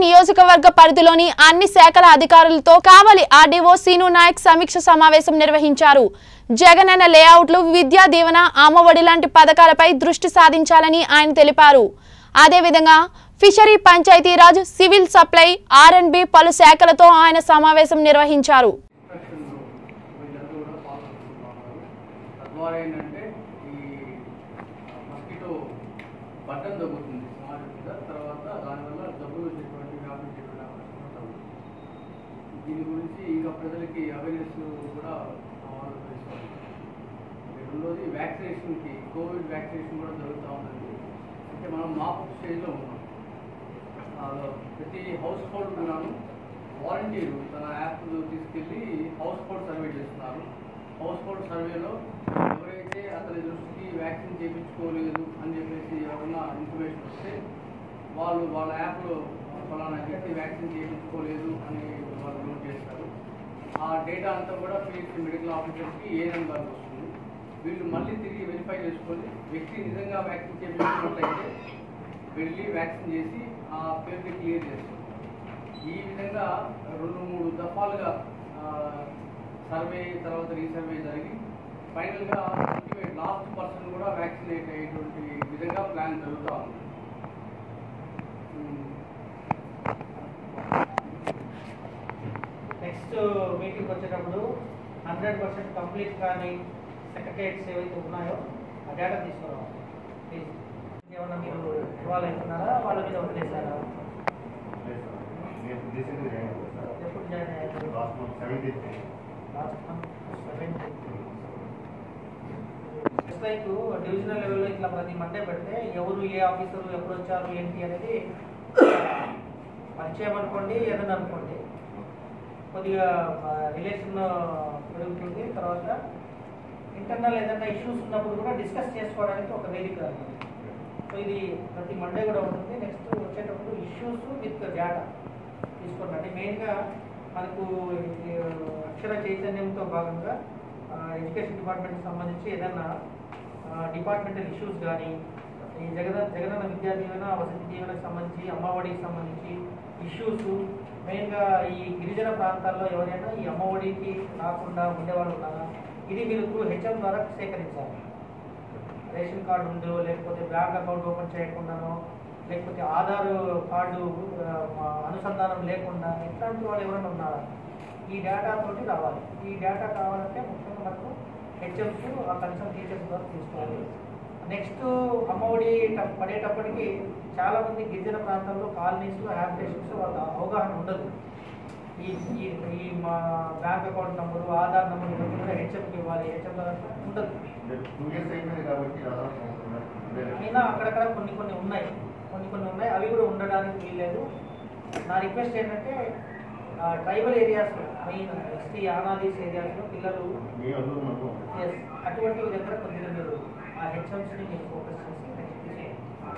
నియోజకవర్గ పరిధిలోని అన్ని శాఖల అధికారులతో కావలి ఆర్డీఓ సీను నాయక్ సమీక్ష సమావేశం నిర్వహించారు జగనన్న లేఅవుట్లు విద్యా దీవెన అమ్మఒడి లాంటి పథకాలపై దృష్టి సాధించాలని ఆయన తెలిపారు అదేవిధంగా fishery Panchayati Raj civil supply R and B పలు శాఖలతో ఆయన సమావేశం నిర్వహించారు ఇన్స్ట్రక్షన్లు వీళ్ళందరూ కూడా ఫాలో అవుతున్నారు తద్వారా ఏంటంటే ఈ మస్కిటో బట్టన్ తగ్గుతుంది స్మార్ట్ మీద తర్వాత దానివల్ల జబ్బులు వచ్చేటువంటి వ్యాపించేటువంటి అవకాశం కూడా తగ్గుతుంది దీని గురించి ఇంకా ప్రజలకి అవేర్నెస్ కూడా వాళ్ళు తెలుసుకోవాలి రెండోది వ్యాక్సినేషన్కి కోవిడ్ వ్యాక్సినేషన్ కూడా జరుగుతూ ఉందండి అంటే మనం మాప్ స్టేజ్లో ఉన్నాం ఆ, ప్రతి హౌస్ హోల్డ్ కూడాను వాలంటీరు తన యాప్ తీసుకెళ్ళి హౌస్ హోల్డ్ సర్వే చేస్తున్నారు హౌస్ హోల్డ్ సర్వేలో ఎవరైతే అతని దృష్టికి వ్యాక్సిన్ చేయించుకోలేదు అని చెప్పేసి ఎవరన్నా ఇన్ఫర్మేషన్ వస్తే వాళ్ళు వాళ్ళ యాప్లో ఫలానా వ్యక్తి వ్యాక్సిన్ చేయించుకోలేదు అని వాళ్ళు నోట్ చేస్తారు ఆ డేటా అంతా కూడా ఫీల్డ్ మెడికల్ ఆఫీసర్స్కి ఏ నెంబర్ వస్తుంది వీళ్ళు మళ్ళీ తిరిగి వెరిఫై చేసుకొని వ్యక్తి నిజంగా వ్యాక్సిన్ చేయించుకున్నట్లయితే వెళ్ళి వ్యాక్సిన్ చేసి ఆ పేరుని క్లియర్ చేస్తారు ఈ విధంగా రెండు మూడు దఫాలుగా సర్వే తర్వాత రీసర్వే జరిగి ఫైనల్గా అల్టిమేట్ లాస్ట్ పర్సన్ కూడా వ్యాక్సినేట్ అయ్యేటువంటి విధంగా ప్లాన్ జరుగుతూ ఉంది ఉమ్. నెక్స్ట్ మీటింగ్ వచ్చేటప్పుడు హండ్రెడ్ పర్సెంట్ కంప్లీట్ కానీ సెక్రటరియట్స్ ఏవైతే ఉన్నాయో ఆ డేటా తీసుకురావాలి ప్లీజ్ ఏమన్నా మీరు ఇన్వాల్వ్ అవుతున్నారా వాళ్ళ మీద వదిలేసారా ఎప్పుడు జాయిన్ అయ్యారు last month just like divisional లెవెల్లో ఇట్లా ప్రతి మండే పెడితే ఎవరు ఏ ఆఫీసరు ఎప్పుడు వచ్చారు ఏంటి అనేది పరిచయం అనుకోండి ఏదైనా అనుకోండి కొద్దిగా రిలేషన్ పెరుగుతుంది తర్వాత ఇంటర్నల్ ఏదైనా ఇష్యూస్ ఉన్నప్పుడు కూడా డిస్కస్ చేసుకోవడానికి ఒక వేదిక అన్నమాట. సో ఇది ప్రతి మండే కూడా ఉంటుంది నెక్స్ట్ వచ్చేటప్పుడు ఇష్యూస్ విత్ డేటా తీసుకోండి అంటే మెయిన్గా మనకు ఈ అక్షర చైతన్యంతో భాగంగా ఎడ్యుకేషన్ డిపార్ట్మెంట్కి సంబంధించి ఏదైనా డిపార్ట్మెంటల్ ఇష్యూస్ కానీ ఈ జగన జగనన్న విద్యా దీవెన వసతి దీవెనకు సంబంధించి అమ్మఒడికి సంబంధించి ఇష్యూస్ మెయిన్గా ఈ గిరిజన ప్రాంతాల్లో ఎవరైనా ఈ అమ్మఒడికి రాకుండా ఉండేవాళ్ళు ఉన్నారా ఇది మీరు హెచ్ఎం ద్వారా సేకరించాలి రేషన్ కార్డు ఉందో లేకపోతే బ్యాంక్ అకౌంట్ ఓపెన్ చేయకుండానో లేకపోతే ఆధార్ కార్డు ఆ, మా అనుసంధానం లేకుండా ఇట్లాంటి వాళ్ళు ఎవరైనా ఉన్నారా ఈ డేటా తోటి రావాలి ఈ డేటా కావాలంటే ముఖ్యంగా మనకు హెచ్ఎంస్ ఆ కన్సర్న్ టీచర్స్ ద్వారా తీసుకోవాలి నెక్స్ట్ అమ్మఒడి ట- పడేటప్పటికి చాలా మంది గిరిజన ప్రాంతాల్లో కాలనీస్లో హ్యాబిటేషన్స్ వాళ్ళ అవగాహన ఉండదు ఈ ఈ ఈ మా bank account number Aadhaar number ఇవన్నీ కూడా హెచ్ఎంకి ఇవ్వాలి హెచ్ఎం ద్వారా ఉండదు అయినా అక్కడక్కడ కొన్ని కొన్ని ఉన్నాయి కొన్ని కొన్ని ఉన్నాయి అవి కూడా ఉండడానికి వీల్లేదు నా రిక్వెస్ట్ ఏంటంటే ట్రైబల్ ఏరియాస్ మెయిన్ ఎస్టీ ఆనాదీస్ ఏరియాస్లో పిల్లలు ఎస్ అటువంటి దగ్గర కొద్దిగా మీరు ఆ హెచ్ఎంస్ని మీరు ఫోకస్ చేసి నెక్స్ట్ తీసేయండి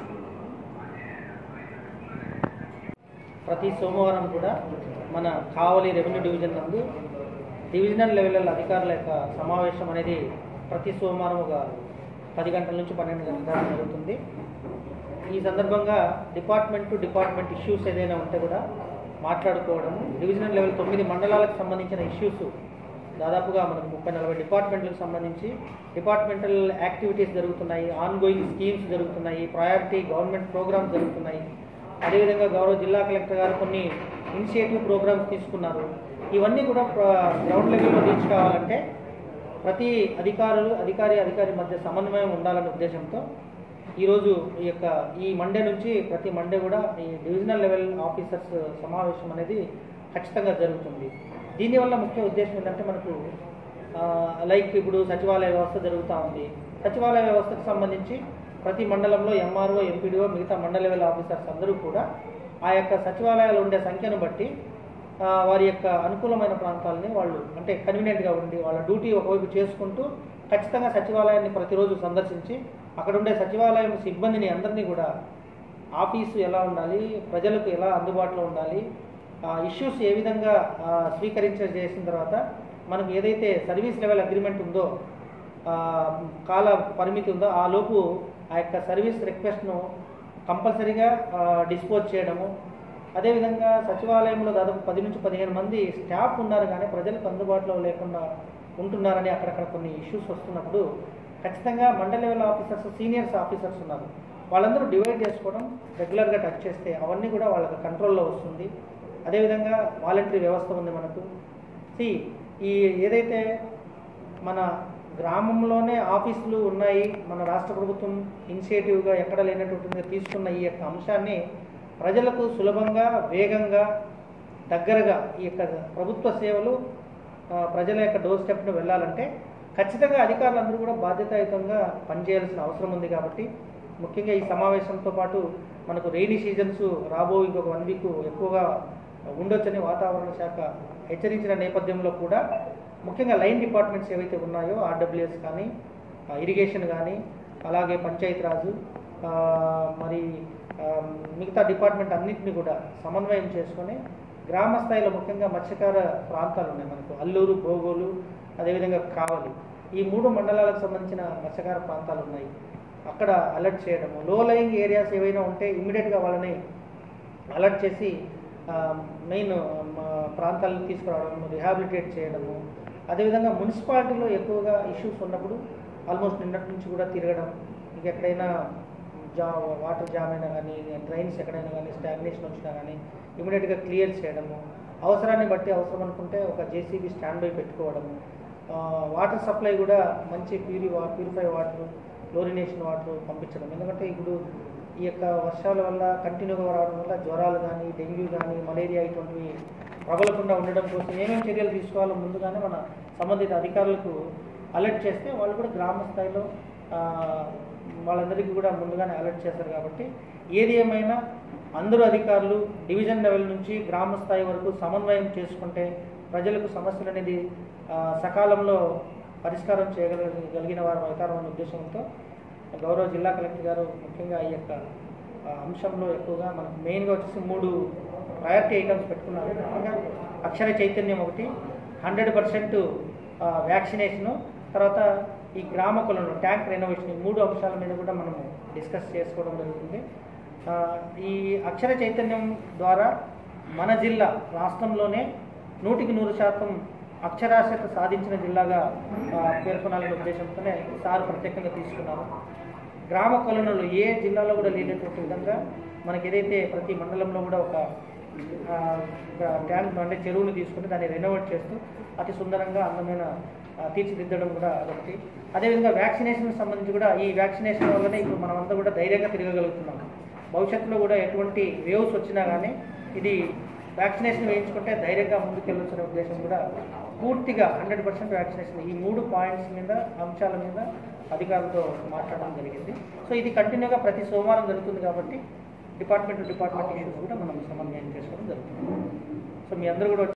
ప్రతి సోమవారం కూడా మన కావలి రెవెన్యూ డివిజన్ నందు డివిజనల్ లెవెల్ అధికారుల యొక్క సమావేశం అనేది ప్రతి సోమవారం ఒక పది గంటల నుంచి పన్నెండు గంటల దాకా జరుగుతుంది ఈ సందర్భంగా డిపార్ట్మెంట్ టు డిపార్ట్మెంట్ ఇష్యూస్ ఏదైనా ఉంటే కూడా మాట్లాడుకోవడం డివిజనల్ లెవెల్ తొమ్మిది మండలాలకు సంబంధించిన ఇష్యూస్ దాదాపుగా మనకు ముప్పై నలభై డిపార్ట్మెంట్లకు సంబంధించి డిపార్ట్మెంటల్ యాక్టివిటీస్ జరుగుతున్నాయి ఆన్ గోయింగ్ స్కీమ్స్ జరుగుతున్నాయి ప్రయారిటీ గవర్నమెంట్ ప్రోగ్రామ్స్ జరుగుతున్నాయి అదేవిధంగా గౌరవ జిల్లా కలెక్టర్ గారు కొన్ని ఇనిషియేటివ్ ప్రోగ్రామ్స్ తీసుకున్నారు ఇవన్నీ కూడా గ్రౌండ్ లెవెల్లో రీచ్ కావాలంటే ప్రతి అధికారులు అధికారి అధికారి మధ్య సమన్వయం ఉండాలనే ఉద్దేశంతో ఈరోజు ఈ యొక్క ఈ మండే నుంచి ప్రతి మండే కూడా ఈ డివిజనల్ లెవెల్ ఆఫీసర్స్ సమావేశం అనేది ఖచ్చితంగా జరుగుతుంది దీనివల్ల ముఖ్య ఉద్దేశం ఏంటంటే మనకు ఆ, లైక్ ఇప్పుడు సచివాలయ వ్యవస్థ జరుగుతూ ఉంది సచివాలయ వ్యవస్థకు సంబంధించి ప్రతి మండలంలో ఎంఆర్ఓ ఎంపీడీఓ మిగతా మండల లెవెల్ ఆఫీసర్స్ అందరూ కూడా ఆ యొక్క సచివాలయాలు ఉండే సంఖ్యను బట్టి ఆ, వారి యొక్క అనుకూలమైన ప్రాంతాలని వాళ్ళు అంటే కన్వీనియంట్గా ఉండి వాళ్ళ డ్యూటీ ఒకవైపు చేసుకుంటూ ఖచ్చితంగా సచివాలయాన్ని ప్రతిరోజు సందర్శించి అక్కడ ఉండే సచివాలయం సిబ్బందిని అందరినీ కూడా ఆఫీసు ఎలా ఉండాలి ప్రజలకు ఎలా అందుబాటులో ఉండాలి ఇష్యూస్ ఏ విధంగా ఆ, స్వీకరించ చేసిన తర్వాత మనకు ఏదైతే సర్వీస్ లెవెల్ అగ్రిమెంట్ ఉందో ఆ, కాల పరిమితి ఉందో ఆ లోపు ఆ యొక్క సర్వీస్ రిక్వెస్ట్ను కంపల్సరీగా డిస్పోజ్ చేయడము అదేవిధంగా సచివాలయంలో దాదాపు పది నుంచి పదిహేను మంది స్టాఫ్ ఉన్నారు కానీ ప్రజలకు అందుబాటులో లేకుండా ఉంటున్నారని అక్కడక్కడ కొన్ని ఇష్యూస్ వస్తున్నప్పుడు ఖచ్చితంగా మండల లెవెల్ ఆఫీసర్స్ సీనియర్స్ ఆఫీసర్స్ ఉన్నారు వాళ్ళందరూ డివైడ్ చేసుకోవడం రెగ్యులర్గా టచ్ చేస్తే అవన్నీ కూడా వాళ్ళకి కంట్రోల్లో వస్తుంది అదేవిధంగా వాలంటరీ వ్యవస్థ ఉంది మనకు సి ఈ ఏదైతే మన గ్రామంలోనే ఆఫీసులు ఉన్నాయి మన రాష్ట్ర ప్రభుత్వం ఇనిషియేటివ్గా ఎక్కడ లేనటువంటి తీసుకున్న ఈ యొక్క అంశాన్ని ప్రజలకు సులభంగా వేగంగా దగ్గరగా ఈ యొక్క ప్రభుత్వ సేవలు ఆ, ప్రజల యొక్క డోర్ స్టెప్ను వెళ్ళాలంటే ఖచ్చితంగా అధికారులందరూ కూడా బాధ్యతాయుతంగా పనిచేయాల్సిన అవసరం ఉంది కాబట్టి ముఖ్యంగా ఈ సమావేశంతో పాటు మనకు రెయినీ సీజన్స్ రాబో ఇంకొక వన్ వీక్ ఎక్కువగా ఉండొచ్చని వాతావరణ శాఖ హెచ్చరించిన నేపథ్యంలో కూడా ముఖ్యంగా లైన్ డిపార్ట్మెంట్స్ ఏవైతే ఉన్నాయో ఆర్డబ్ల్యూఎస్ కానీ ఆ, ఇరిగేషన్ కానీ అలాగే పంచాయతీ రాజు ఆ, మరి ఆ, మిగతా డిపార్ట్మెంట్ అన్నింటినీ కూడా సమన్వయం చేసుకొని గ్రామ స్థాయిలో ముఖ్యంగా మత్స్యకార ప్రాంతాలు ఉన్నాయి మనకు అల్లూరు బోగోలు అదేవిధంగా కావలి ఈ మూడు మండలాలకు సంబంధించిన మత్స్యకార ప్రాంతాలు ఉన్నాయి అక్కడ అలర్ట్ చేయడము లో లయింగ్ ఏరియాస్ ఏవైనా ఉంటే ఇమ్మీడియట్గా వాళ్ళని అలర్ట్ చేసి మెయిన్ ప్రాంతాలను తీసుకురావడం రిహాబిలిటేట్ చేయడము అదేవిధంగా మున్సిపాలిటీలో ఎక్కువగా ఇష్యూస్ ఉన్నప్పుడు ఆల్మోస్ట్ నిన్నటి నుంచి కూడా తిరగడం ఇంకెక్కడైనా జా వాటర్ జామ్ అయినా కానీ డ్రైన్స్ ఎక్కడైనా కానీ స్టాగ్నేషన్ వచ్చినా కానీ ఇమీడియట్గా క్లియర్ చేయడము అవసరాన్ని బట్టి అవసరం అనుకుంటే ఒక జేసీబీ స్టాండ్ బై పెట్టుకోవడము ఆ, వాటర్ సప్లై కూడా మంచి ప్యూరి వా ప్యూరిఫై వాటర్ క్లోరినేషన్ వాటర్ పంపించడం ఎందుకంటే ఇప్పుడు ఈ యొక్క వర్షాల వల్ల కంటిన్యూగా రావడం వల్ల జ్వరాలు కానీ డెంగ్యూ కానీ మలేరియా ఇటువంటివి ప్రబలకుండా ఉండడం కోసం ఏమేమి చర్యలు తీసుకోవాలో ముందుగానే మన సంబంధిత అధికారులకు అలర్ట్ చేస్తే వాళ్ళు కూడా గ్రామ స్థాయిలో ఆ, వాళ్ళందరికీ కూడా ముందుగానే అలర్ట్ చేస్తారు కాబట్టి ఏది ఏమైనా అందరూ అధికారులు డివిజన్ లెవెల్ నుంచి గ్రామ స్థాయి వరకు సమన్వయం చేసుకుంటే ప్రజలకు సమస్యలు అనేది ఆ, సకాలంలో పరిష్కారం చేయగలిగిన వారు అవుతారన్న ఉద్దేశంతో గౌరవ జిల్లా కలెక్టర్ గారు ముఖ్యంగా ఈ యొక్క ఆ, అంశంలో ఎక్కువగా మనకు మెయిన్గా వచ్చేసి మూడు ప్రయారిటీ ఐటమ్స్ పెట్టుకున్నారు ముఖ్యంగా అక్షర చైతన్యం ఒకటి హండ్రెడ్ పర్సెంట్ వ్యాక్సినేషను తర్వాత ఈ గ్రామ కొలను ట్యాంక్ రెనోవేషన్ ఈ మూడు అంశాల మీద కూడా మనము డిస్కస్ చేసుకోవడం జరుగుతుంది ఆ, ఈ అక్షర చైతన్యం ద్వారా మన జిల్లా రాష్ట్రంలోనే నూటికి నూరు శాతం అక్షరాస్యత సాధించిన జిల్లాగా ఆ, పేర్కొనాలనే ఉద్దేశంతోనే సార్ ప్రత్యేకంగా తీసుకున్నారు గ్రామ కొలనులు ఏ జిల్లాలో కూడా లేనటువంటి విధంగా మనకి ఏదైతే ప్రతి మండలంలో కూడా ఒక ఆ, ఒక ట్యాంక్ అంటే చెరువుని తీసుకుని దాన్ని రెనోవేట్ చేస్తూ అతి సుందరంగా అందమైన ఆ, తీర్చిదిద్దడం కూడా అదొకటి అదేవిధంగా వ్యాక్సినేషన్ సంబంధించి కూడా ఈ వ్యాక్సినేషన్ వల్లనే ఇప్పుడు మనమంతా కూడా ధైర్యంగా తిరగగలుగుతున్నాం భవిష్యత్తులో కూడా ఎటువంటి వేవ్స్ వచ్చినా కానీ ఇది వ్యాక్సినేషన్ వేయించుకుంటే ధైర్యంగా ముందుకెళ్ళొచ్చనే ఉద్దేశం కూడా పూర్తిగా హండ్రెడ్ పర్సెంట్ వ్యాక్సినేషన్ ఈ మూడు పాయింట్స్ మీద అంశాల మీద అధికారులతో మాట్లాడడం జరిగింది సో ఇది కంటిన్యూగా ప్రతి సోమవారం జరుగుతుంది కాబట్టి డిపార్ట్మెంట్ టు డిపార్ట్మెంట్ ఇష్యూస్ కూడా మనం సమన్వయం చేసుకోవడం జరుగుతుంది సో మీ అందరూ కూడా